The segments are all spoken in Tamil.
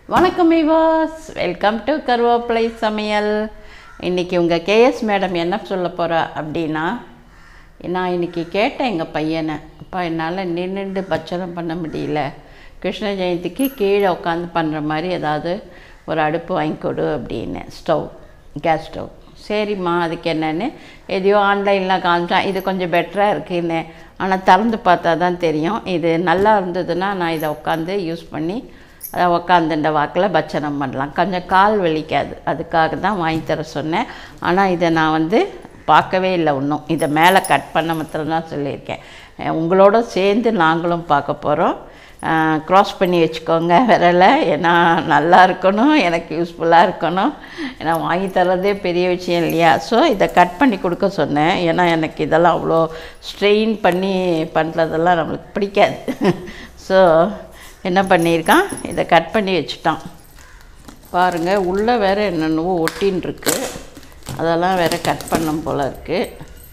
வணக்கம் விவாஸ் வெல்கம் டு கருவேப்பிலை சமையல் இன்றைக்கி உங்கள் கேஎஸ் மேடம் என்ன சொல்ல போகிறா அப்படின்னா நான் இன்றைக்கி கேட்டேன் எங்கள் பையனை அப்பா என்னால் நின்றுண்டு பட்சணம் பண்ண முடியல கிருஷ்ண ஜெயந்திக்கு கீழே உட்காந்து பண்ணுற மாதிரி ஏதாவது ஒரு அடுப்பு வாங்கி கொடு அப்படின்னு ஸ்டவ் கேஸ் ஸ்டவ் சரிம்மா அதுக்கு என்னன்னு எதையோ ஆன்லைனில் காமிச்சான் இது கொஞ்சம் பெட்டராக இருக்குன்னு ஆனால் திறந்து பார்த்தா தான் தெரியும் இது நல்லா இருந்ததுன்னா நான் இதை உட்காந்து யூஸ் பண்ணி அதை உக்காந்துட்ட வாக்கில் பட்சணம் பண்ணலாம் கொஞ்சம் கால் வலிக்காது அதுக்காக தான் வாங்கி தர சொன்னேன் ஆனால் இதை நான் வந்து பார்க்கவே இல்லை இன்னும் இதை மேலே கட் பண்ண மாத்திரம் தான் சொல்லியிருக்கேன் அஹ் உங்களோட சேர்ந்து நாங்களும் பார்க்க போகிறோம் க்ராஸ் பண்ணி வச்சுக்கோங்க விரலை ஏன்னா நல்லா இருக்கணும் எனக்கு யூஸ்ஃபுல்லாக இருக்கணும் ஏன்னா வாங்கி தரதே பெரிய விஷயம் இல்லையா ஸோ இதை கட் பண்ணி கொடுக்க சொன்னேன் ஏன்னா எனக்கு இதெல்லாம் அவ்வளோ ஸ்ட்ரெயின் பண்ணி பண்ணுறதெல்லாம் நம்மளுக்கு பிடிக்காது ஸோ என்ன பண்ணியிருக்கான் இதை கட் பண்ணி வச்சுட்டான் பாருங்கள் உள்ளே வேறு என்னென்னவோ ஒட்டின்னு இருக்கு அதெல்லாம் வேறு கட் பண்ணும் போல் இருக்குது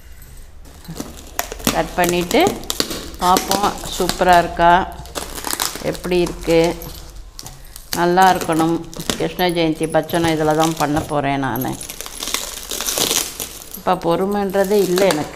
கட் பண்ணிவிட்டு பார்ப்போம் சூப்பராக இருக்கா எப்படி இருக்குது நல்லா இருக்கணும் கிருஷ்ண ஜெயந்தி பட்சணம் இதில் தான் பண்ண போகிறேன் நான் இப்போ பொறுமைன்றதே இல்லை எனக்கு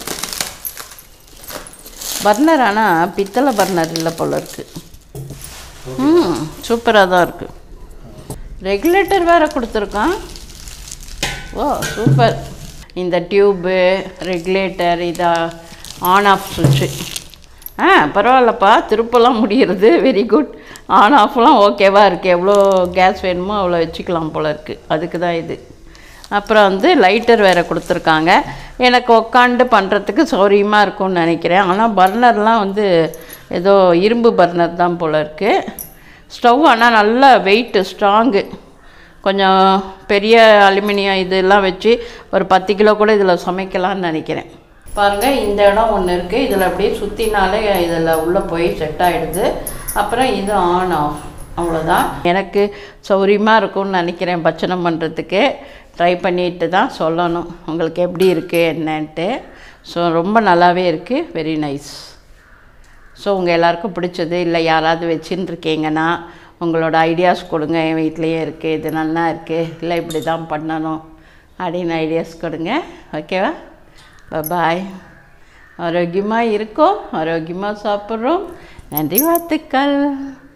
பர்னர் ஆனால் பித்தளை பர்னர் இல்லை போல இருக்குது ம் சூப்பராக தான் இருக்குது ரெகுலேட்டர் வேறு கொடுத்துருக்கான் ஓ சூப்பர் இந்த டியூப்பு ரெகுலேட்டர் இதா ஆன் ஆஃப் சுவிட்சு ஆ பரவாயில்லப்பா திருப்பலாம் முடிகிறது வெரி குட் ஆன் ஆஃப்லாம் ஓகேவாக இருக்குது எவ்வளோ கேஸ் வேணுமோ அவ்வளோ வச்சுக்கலாம் போல இருக்குது அதுக்கு தான் இது அப்புறம் வந்து லைட்டர் வேறு கொடுத்துருக்காங்க எனக்கு உக்காண்டு பண்ணுறதுக்கு சௌரியமாக இருக்கும்னு நினைக்கிறேன் ஆனால் பர்னர்லாம் வந்து ஏதோ இரும்பு பர்னர் தான் போல் இருக்குது ஸ்டவ் ஆனால் நல்லா வெயிட்டு ஸ்ட்ராங்கு கொஞ்சம் பெரிய அலுமினியம் இதெல்லாம் வச்சு ஒரு பத்து கிலோ கூட இதில் சமைக்கலாம்னு நினைக்கிறேன் பாருங்கள் இந்த இடம் ஒன்று இருக்குது இதில் அப்படியே சுற்றினாலே இதில் உள்ளே போய் செட் ஆகிடுது அப்புறம் இது ஆன் ஆஃப் அவ்வளோதான் எனக்கு சௌரியமாக இருக்கும்னு நினைக்கிறேன் பட்சணம் பண்ணுறதுக்கு ட்ரை பண்ணிட்டு தான் சொல்லணும் உங்களுக்கு எப்படி இருக்குது என்னன்ட்டு ஸோ ரொம்ப நல்லாவே இருக்குது வெரி நைஸ் ஸோ உங்கள் எல்லாருக்கும் பிடிச்சது இல்லை யாராவது வச்சுன்னு இருக்கீங்கன்னா உங்களோட ஐடியாஸ் கொடுங்க என் வீட்லேயே இருக்குது இது நல்லா இருக்குது இல்லை இப்படி தான் பண்ணணும் அப்படின்னு ஐடியாஸ் கொடுங்க ஓகேவா பாய் ஆரோக்கியமாக இருக்கோம் ஆரோக்கியமாக சாப்பிட்றோம் நன்றி வாழ்த்துக்கள்